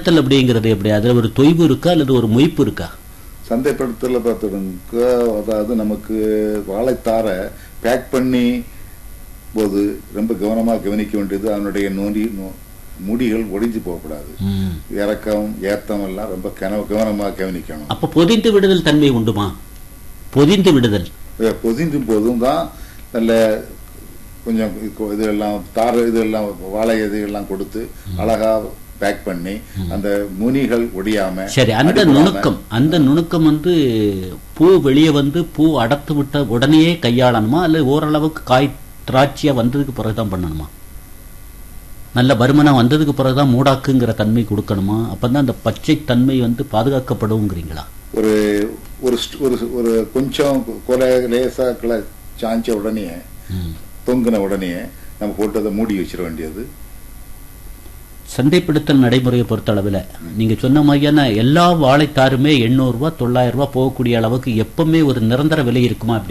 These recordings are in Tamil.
சந்தைப்படுத்தல் அப்படிங்கிறது எப்படி அதுல ஒரு தொய்வு இருக்கா அல்லது ஒரு மொய்ப்பு இருக்கா சந்தைப்படுத்தல பார்த்துடுங்க அதாவது நமக்கு வாழைத்தாரை பேக் பண்ணி போது ரொம்ப கவனமா கவனிக்க வேண்டியது அதனுடைய நோண்டி நோ- முடிகள் ஒடிஞ்சு போகக்கூடாது ம். இறக்கம் ஏத்தம் எல்லாம் ரொம்ப கன கவனமா கவனிக்கணும் அப்ப பொதிந்து விடுதல் தன்மை உண்டுமா பொதிந்து விடுதல் இதை பொதிந்தும் போதும் தான் நல்ல கொஞ்சம் இ- இதெல்லாம் தார் இதெல்லாம் வாழை இதெல்லாம் கொடுத்து அழகா பேக் பண்ணி அந்த முனிகள் ஒடியாம சரி அந்த அடிபடாம, நுணுக்கம் அந்த நுணுக்கம் வந்து பூ வெளியே வந்து பூ அடர்த்து விட்ட உடனேயே கையாளணுமா அல்ல ஓரளவுக்கு காய் திராட்சையா வந்ததுக்கு பிறகுதான் பண்ணணுமா நல்ல பருமனா வந்ததுக்கு பிறகுதான் மூடாக்குங்கிற தன்மை கொடுக்கணுமா அப்பதான் அந்த பச்சை தன்மை வந்து பாதுகாக்கப்படுங்கிறீங்களா ஒரு ஒரு ஸ்ட்- ஒரு ஒரு கொஞ்சம் கொலை லேசா கிளை சாஞ்ச உடனே ம். தொங்குன உடனே நம்ம போட்டு அதை மூடி வச்சிட வேண்டியது சந்தைப்படுத்தல் நடைமுறையை பொறுத்தளவில் நீங்க சொன்ன மாதிரியான எல்லா வாழைத்தாருமே எண்ணூறு ரூபாய் தொள்ளாயிரம் ரூபாய் போகக்கூடிய அளவுக்கு எப்பவுமே ஒரு நிரந்தர விலை இருக்குமா அப்படி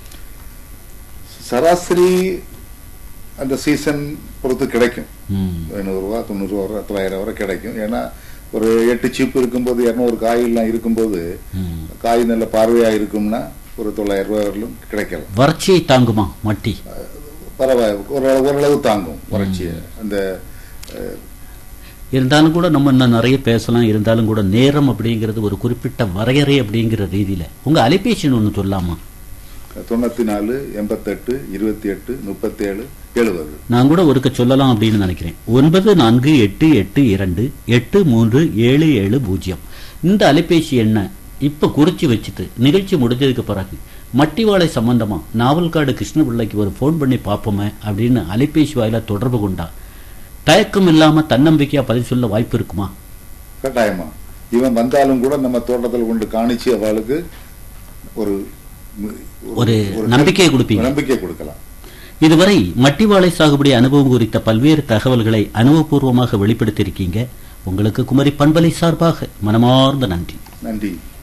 சராசரி அந்த சீசன் பொறுத்து கிடைக்கும் ம். ஐநூறுரூவா தொண்ணூறுரூவா வரை தொள்ளாயிரம் வரை கிடைக்கும் ஏன்னா ஒரு எட்டு சீப்பு இருக்கும்போது இரநூறு காயெல்லாம் இருக்கும்போது ம். காய் நல்ல பார்வையா இருக்கும்னா ஒரு தொள்ளாயிரம் ரூபாய் வரலும் கிடைக்கலாம் வறட்சியை தாங்குமா மட்டி பரவாயில்ல ஓரளவு ஓரளவு தாங்கும் வறட்சியை அந்த அஹ், இருந்தாலும் கூட நம்ம இன்னும் நிறைய பேசலாம் இருந்தாலும் கூட நேரம் அப்படிங்கிறது ஒரு குறிப்பிட்ட வரையறை அப்படிங்கிற ரீதியில உங்க அலைபேசி ஒன்று சொல்லாமா தொண்ணூத்தி நாலு எண்பத்தெட்டு இருபத்தி எட்டு முப்பத்தேழு எழுபது நான் கூட ஒருக்க சொல்லலாம் அப்படின்னு நினைக்கிறேன் ஒன்பது நான்கு எட்டு எட்டு இரண்டு எட்டு மூன்று ஏழு ஏழு பூஜ்ஜியம் இந்த அலைபேசி எண்ணை இப்ப குறிச்சு வச்சுட்டு நிகழ்ச்சி முடிஞ்சதுக்கு பிறகு மட்டிவாளை சம்பந்தமா நாவல்காடு கிருஷ்ணபிள்ளைக்கு ஒரு ஃபோன் பண்ணி பார்ப்போமே அப்படின்னு அலைபேசி வாயில தொடர்பு கொண்டா தயக்கம் இல்லாம தன்னம்பிக்கையா பதில் சொல்ல வாய்ப்பு இருக்குமா கட்டாயமா இவன் வந்தாலும் கூட நம்ம தோட்டத்தில் கொண்டு காணிச்சு அவளுக்கு ஒரு ஒரு நம்பிக்கையை கொடுப்பீங்க. நம்பிக்கை கொடுக்கலாம் இதுவரை மட்டிவாழை சாகுபடி அனுபவம் குறித்த பல்வேறு தகவல்களை அனுபவபூர்வமாக வெளிப்படுத்தியிருக்கீங்க உங்களுக்கு குமரி பண்பலை சார்பாக மனமார்ந்த நன்றி நன்றி